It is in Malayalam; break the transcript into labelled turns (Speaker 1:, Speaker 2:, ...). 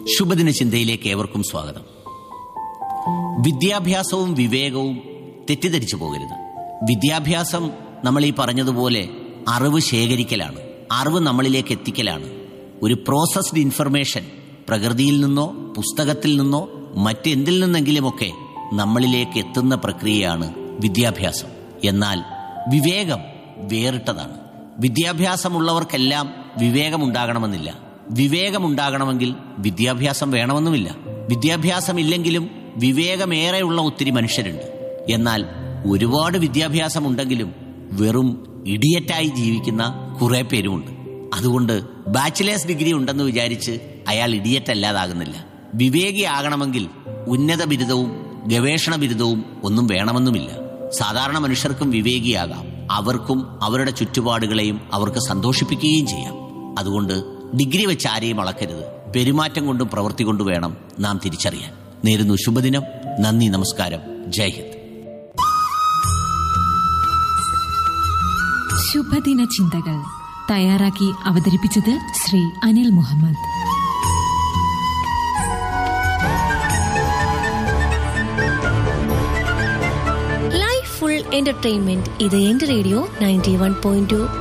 Speaker 1: ശുഭദിന ചിന്തയിലേക്ക് ഏവർക്കും സ്വാഗതം വിദ്യാഭ്യാസവും വിവേകവും തെറ്റിദ്ധരിച്ചു പോകരുത് വിദ്യാഭ്യാസം നമ്മൾ ഈ പറഞ്ഞതുപോലെ അറിവ് ശേഖരിക്കലാണ് അറിവ് നമ്മളിലേക്ക് എത്തിക്കലാണ് ഒരു പ്രോസസ്ഡ് ഇൻഫർമേഷൻ പ്രകൃതിയിൽ നിന്നോ പുസ്തകത്തിൽ നിന്നോ മറ്റെന്തിൽ നിന്നെങ്കിലുമൊക്കെ നമ്മളിലേക്ക് എത്തുന്ന പ്രക്രിയയാണ് വിദ്യാഭ്യാസം എന്നാൽ വിവേകം വേറിട്ടതാണ് വിദ്യാഭ്യാസമുള്ളവർക്കെല്ലാം വിവേകമുണ്ടാകണമെന്നില്ല വിവേകമുണ്ടാകണമെങ്കിൽ വിദ്യാഭ്യാസം വേണമെന്നുമില്ല വിദ്യാഭ്യാസമില്ലെങ്കിലും വിവേകമേറെയുള്ള ഒത്തിരി മനുഷ്യരുണ്ട് എന്നാൽ ഒരുപാട് വിദ്യാഭ്യാസമുണ്ടെങ്കിലും വെറും ഇഡിയറ്റായി ജീവിക്കുന്ന കുറെ പേരുമുണ്ട് അതുകൊണ്ട് ബാച്ചിലേഴ്സ് ഡിഗ്രി ഉണ്ടെന്ന് വിചാരിച്ച് അയാൾ ഇഡിയറ്റ് അല്ലാതാകുന്നില്ല വിവേകിയാകണമെങ്കിൽ ഉന്നത ബിരുദവും ഗവേഷണ ബിരുദവും ഒന്നും വേണമെന്നുമില്ല സാധാരണ മനുഷ്യർക്കും വിവേകിയാകാം അവർക്കും അവരുടെ ചുറ്റുപാടുകളെയും അവർക്ക് സന്തോഷിപ്പിക്കുകയും ചെയ്യാം അതുകൊണ്ട് ഡിഗ്രി വെച്ച് ആരെയും അളക്കരുത് പെരുമാറ്റം കൊണ്ടും പ്രവൃത്തി കൊണ്ടും വേണം നാം തിരിച്ചറിയാൻ നേരുന്നു ശുഭദിനം നന്ദി നമസ്കാരം ജയ് ഹിന്ദ്
Speaker 2: ശുഭദിന ചിന്തകൾ തയ്യാറാക്കി അവതരിപ്പിച്ചത് Shri Anil Muhammad
Speaker 3: life full entertainment ഇത് എന്റെ radio ninety one point to